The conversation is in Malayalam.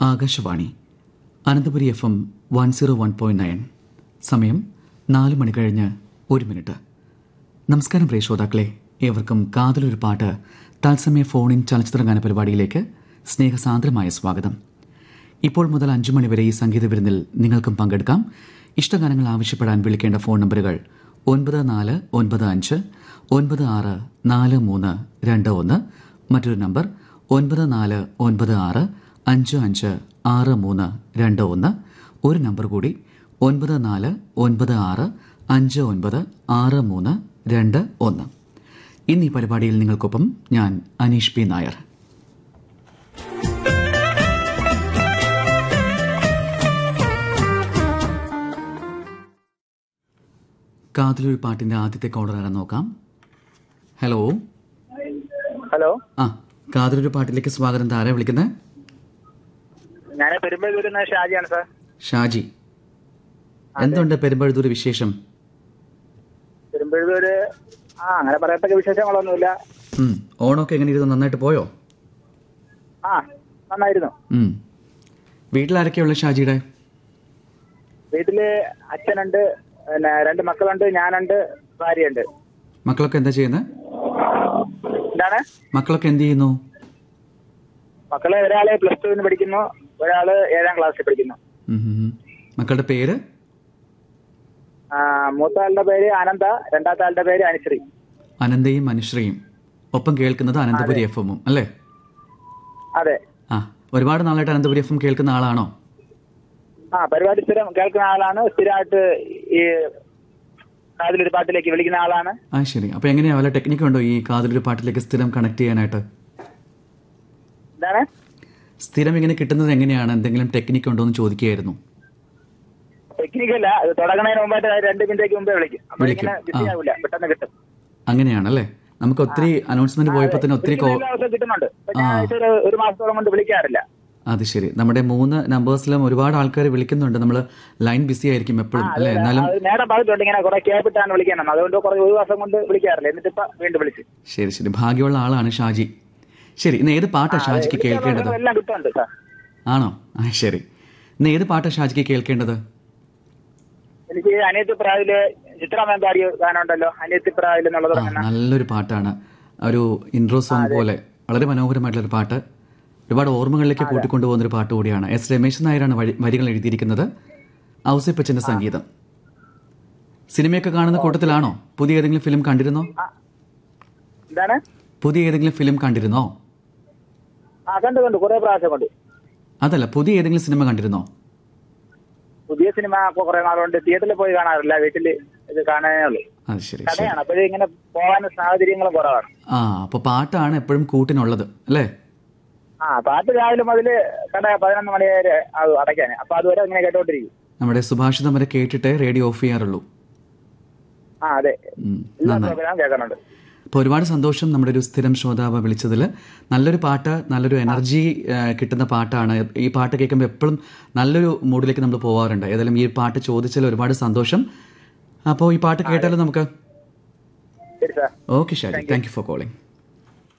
Akashvani Ananthapuri F M one zero one point nine സമയം നാല് മണി കഴിഞ്ഞ് ഒരു മിനിറ്റ് നമസ്കാരം പ്രിയ ശ്രോതാക്കളെ ഏവർക്കും കാതലൊരു പാട്ട് തത്സമയ ഫോണിൻ ചലച്ചിത്ര ഗാന പരിപാടിയിലേക്ക് സ്നേഹസാന്ദ്രമായ സ്വാഗതം ഇപ്പോൾ മുതൽ അഞ്ചു മണിവരെ ഈ സംഗീത വിരുന്നിൽ നിങ്ങൾക്കും പങ്കെടുക്കാം ഇഷ്ടഗാനങ്ങൾ ആവശ്യപ്പെടാൻ വിളിക്കേണ്ട ഫോൺ നമ്പറുകൾ ഒൻപത് നാല് ഒൻപത് അഞ്ച് ഒൻപത് ആറ് നാല് മൂന്ന് രണ്ട് ഒന്ന് മറ്റൊരു നമ്പർ ഒൻപത് നാല് ഒൻപത് ആറ് അഞ്ച് അഞ്ച് ആറ് മൂന്ന് രണ്ട് ഒന്ന് ഒരു നമ്പർ കൂടി ഒൻപത് നാല് ഒൻപത് ആറ് അഞ്ച് ഒൻപത് ആറ് മൂന്ന് രണ്ട് ഒന്ന് ഇന്ന് ഈ പരിപാടിയിൽ നിങ്ങൾക്കൊപ്പം ഞാൻ അനീഷ് പി നായർ കാതിലൊരു പാട്ടിന്റെ ആദ്യത്തെ കോളർ ആരാ നോക്കാം ഹലോ ഹലോ ആ കാതിലൊരു പാട്ടിലേക്ക് സ്വാഗതം താരെ വിളിക്കുന്നത് ഞാൻ പെരുമ്പഴൂരിൽ നിന്ന് ഷാജിയാണ് സാർ ഷാജി എന്തുണ്ട് പെരുമ്പഴുതൂർ വിശേഷം പെരുമ്പഴൂര് ആ അങ്ങനെ പറയത്തക്ക വിശേഷങ്ങളൊന്നുമില്ല ഉം. ഓണമൊക്കെ എങ്ങനെ ഇരുന്നു നന്നായിട്ട് പോയോ ആ നന്നായിരുന്നു ഉം. വീട്ടിലാരൊക്കെയുള്ള ഷാജിയുടെ വീട്ടില് അച്ഛനുണ്ട് പിന്നെ രണ്ട് മക്കളുണ്ട് ഞാനുണ്ട് ഭാര്യയുണ്ട് മക്കളൊക്കെ എന്താ ചെയ്യുന്നത് എന്താണ് മക്കളൊക്കെ എന്ത് ചെയ്യുന്നു മക്കള് ഒരാള് പ്ലസ് ടുവിന് പഠിക്കുന്നു ഒരാള് ഏഴാം ക്ലാസ്സിൽ പഠിക്കുന്നു ഉം ഉം ഉം. മക്കളുടെ പേര് ആ, മൂത്ത ആളുടെ പേര് അനന്ത രണ്ടാമത്തെ ആളുടെ പേര് അനുശ്രീ അനന്തയും അനുശ്രീയും ഒപ്പം കേൾക്കുന്നത് അനന്തപുരി എഫ് എമ്മും അല്ലേ അതെ ആ ഒരുപാട് നാളായിട്ട് അനന്തപുരി എഫ് എം കേൾക്കുന്ന ആളാണോ ആ പരിപാടി സ്ഥിരം കേൾക്കുന്ന ആളാണ് സ്ഥിരമായിട്ട് ഈ കാതിലൊരു പാട്ടിലേക്ക് വിളിക്കുന്ന ആളാണ് ആ ശരി അപ്പൊ എങ്ങനെയാ വല്ല ടെക്നിക്ക് ഉണ്ടോ ഈ കാതിലൊരു പാട്ടിലേക്ക് സ്ഥിരം കണക്ട് ചെയ്യാനായിട്ട് എന്താണ് സ്ഥിരം ഇങ്ങനെ കിട്ടുന്നത് എങ്ങനെയാണ് എന്തെങ്കിലും ടെക്നിക്ക് ഉണ്ടോ എന്ന് ചോദിക്കുകയായിരുന്നു ടെക്നിക്കല്ല ഇത് തുടങ്ങുന്നതിന് മുമ്പായിട്ട് രണ്ട് മിനിറ്റേക്ക് മുമ്പേ വിളിക്കും അപ്പൊ വിളിക്കും. ഇങ്ങനെ ബിസി ആ. ആവില്ല പെട്ടെന്ന് കിട്ടും അങ്ങനെയാണല്ലേ നമുക്ക് ഒത്തിരി അനൗൺസ്മെന്റ് പോയപ്പോ തന്നെ ഒത്തിരി കോ വിളിക്കുന്ന എല്ലാ ദിവസവും കിട്ടുന്നുണ്ട് ഇപ്പൊ ഞാൻ ആഴ്ചയിൽ ഒരു- ഒരു മാസത്തോളം കൊണ്ട് വിളിക്കാറില്ല അത് ശരി നമ്മുടെ മൂന്ന് നമ്പേഴ്സിലും ഒരുപാട് ആൾക്കാർ വിളിക്കുന്നുണ്ട് നമ്മൾ ലൈൻ ബിസി ആയിരിക്കും എപ്പോഴും അല്ലേ എന്നാലും അത് നേരെ പറഞ്ഞിട്ടുണ്ട് ഇങ്ങനെ കുറെ കേപ്പിട്ടാണ് വിളിക്കണം അതുകൊണ്ട് കുറെ ഒരു മാസം കൊണ്ട് വിളിക്കാറില്ല എന്നിട്ട് ഇപ്പൊ വീണ്ടും വിളിച്ചു ശരി ശരി ഭാഗ്യമുള്ള ആളാണ് ഷാജി ശരി ഇന്ന് ഏത് പാട്ടാ ഷാജിക്ക് കേൾക്കേണ്ടത് എല്ലാം കിട്ടുന്നുണ്ട് സാർ ആണോ ആ ശരി ഇന്ന് ഏത് പാട്ടാ ഷാജിക്ക് കേൾക്കേണ്ടത് എനിക്ക് അനിയത്തി പ്രാവില് ചിത്രമേന്താടി ഗാനം ഉണ്ടല്ലോ അനിയത്തി പ്രാവില് എന്നുള്ളത് ആ തുടങ്ങുന്ന നല്ലൊരു പാട്ടാണ് ഒരു ഇൻട്രോ സോങ് പോലെ വളരെ മനോഹരമായിട്ടുള്ള ഒരു പാട്ട് ഒരുപാട് ഓർമ്മകളിലേക്ക് കൂട്ടിക്കൊണ്ടുപോകുന്ന ഒരു പാട്ട് കൂടിയാണ് എസ് രമേശൻ നായരാണ് വഴി- വരികൾ എഴുതിയിരിക്കുന്നത് ഔസിപ്പച്ചന്റെ സംഗീതം സിനിമയൊക്കെ കാണുന്ന കൂട്ടത്തിലാണോ പുതിയ ഏതെങ്കിലും ഫിലിം കണ്ടിരുന്നോ എന്താണ് പുതിയ ഏതെങ്കിലും ഫിലിം കണ്ടിരുന്നോ ആ കണ്ടു കണ്ടു കുറെ പ്രാവശ്യം കണ്ടു അതല്ല പുതിയ ഏതെങ്കിലും സിനിമ കണ്ടിരുന്നോ പുതിയ സിനിമ ഇപ്പൊ കുറെ നാളുകൊണ്ട് തിയേറ്ററിൽ പോയി കാണാറില്ല വീട്ടില് ഇത് കാണാനേ ഉള്ളൂ അത് ശരി ശരി കടയാണ് അപ്പോഴേ ഇങ്ങനെ പോകാൻ സാഹചര്യങ്ങളും കുറവാണ് ആ അപ്പൊ പാട്ടാണ് എപ്പോഴും കൂട്ടിനുള്ളത് അല്ലേ ആ പാട്ട് രാവിലെ മുതല് കട പതിനൊന്ന് മണി വരെ ആകും അടയ്ക്കാൻ അപ്പൊ അതുവരെ ഇങ്ങനെ കേട്ടോണ്ടിരിക്കും നമ്മുടെ സുഭാഷിതം വരെ കേട്ടിട്ടേ റേഡിയോ ഓഫ് ചെയ്യാറുള്ളൂ ആ അതെ ഉം, എല്ലാ നന്നായി പ്രോഗ്രാം കേൾക്കുന്നുണ്ട് അപ്പോൾ ഒരുപാട് സന്തോഷം നമ്മുടെ ഒരു സ്ഥിരം ശ്രോതാവ് വിളിച്ചതിൽ നല്ലൊരു പാട്ട് നല്ലൊരു എനർജി ആ, കിട്ടുന്ന പാട്ടാണ് ഈ പാട്ട് കേൾക്കുമ്പോൾ എപ്പോഴും നല്ലൊരു മൂഡിലേക്ക് നമ്മൾ പോകാറുണ്ട് ഏതായാലും ഈ പാട്ട് ചോദിച്ചതിൽ ഒരുപാട് സന്തോഷം അപ്പോൾ ഈ പാട്ട് കേട്ടാലും നമുക്ക് ശരി sir okay Shaji thank you for calling